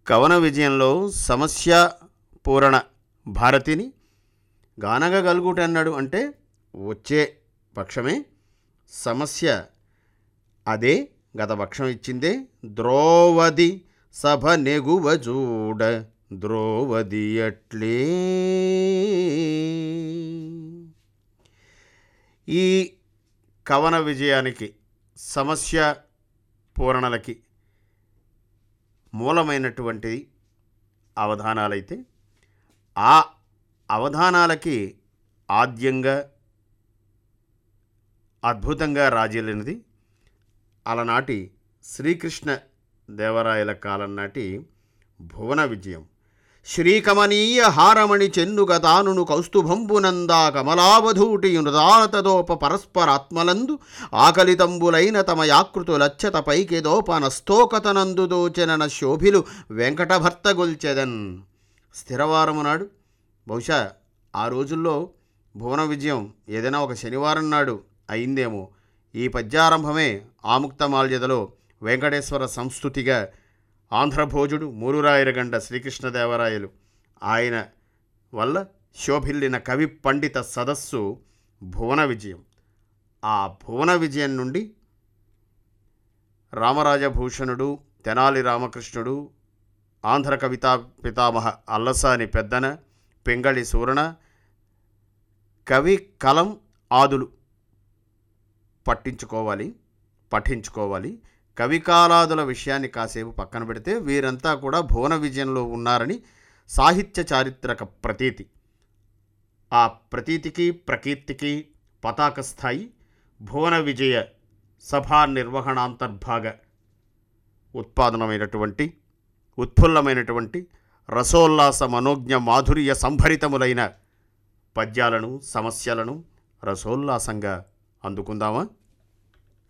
కవన విజయంలో సమస్య పూరణ భారతిని గానగలుగుటన్నాడు అంటే వచ్చే పక్షమే సమస్య అదే గత పక్షం ఇచ్చిందే ద్రోవది సభ నెగువ చూడ ద్రోవది అట్లే ఈ కవన విజయానికి సమస్య పూరణలకి మూలమైనటువంటి అవధానాలైతే ఆ అవధానాలకి ఆద్యంగా అద్భుతంగా రాజేలినది అలనాటి శ్రీకృష్ణ దేవరాయల కాలం నాటి భువన విజయం శ్రీకమనీయ హారమణి చెన్నుగ తానును కౌస్తుభంబునందా కమలావధూటి నృదాతదోప పరస్పరాత్మలందు ఆకలితంబులైన తమ యాకృతులచ్చత పైకెదోపనస్తోకతనందు దోచనన శోభిలు వెంకటభర్త గొల్చెదన్ స్థిరవారము నాడు బహుశా ఆ రోజుల్లో భువన విజయం ఏదైనా ఒక శనివారం నాడు అయిందేమో ఈ పద్యారంభమే ఆముక్తమాల్యదలో వెంకటేశ్వర సంస్థుతిగా ఆంధ్రభోజుడు మూరురాయరగండ శ్రీకృష్ణదేవరాయలు ఆయన వల్ల శోభిల్లిన కవి పండిత సదస్సు భువన విజయం ఆ భువన విజయం నుండి రామరాజభూషణుడు తెనాలి రామకృష్ణుడు ఆంధ్ర కవితా పితామహ అల్లసాని పెద్దన పెంగళి సూరణ కవి కలం ఆదులు పట్టించుకోవాలి పఠించుకోవాలి కవికాలాదుల విషయాన్ని కాసేపు పక్కన పెడితే వీరంతా కూడా భువన విజయంలో ఉన్నారని సాహిత్య చారిత్రక ప్రతీతి ఆ ప్రతీతికి ప్రకీర్తికి పతాక స్థాయి భువన విజయ సభా నిర్వహణాంతర్భాగ ఉత్పాదనమైనటువంటి ఉత్ఫుల్లమైనటువంటి రసోల్లాస మనోజ్ఞ మాధుర్య సంభరితములైన పద్యాలను సమస్యలను రసోల్లాసంగా అందుకుందామా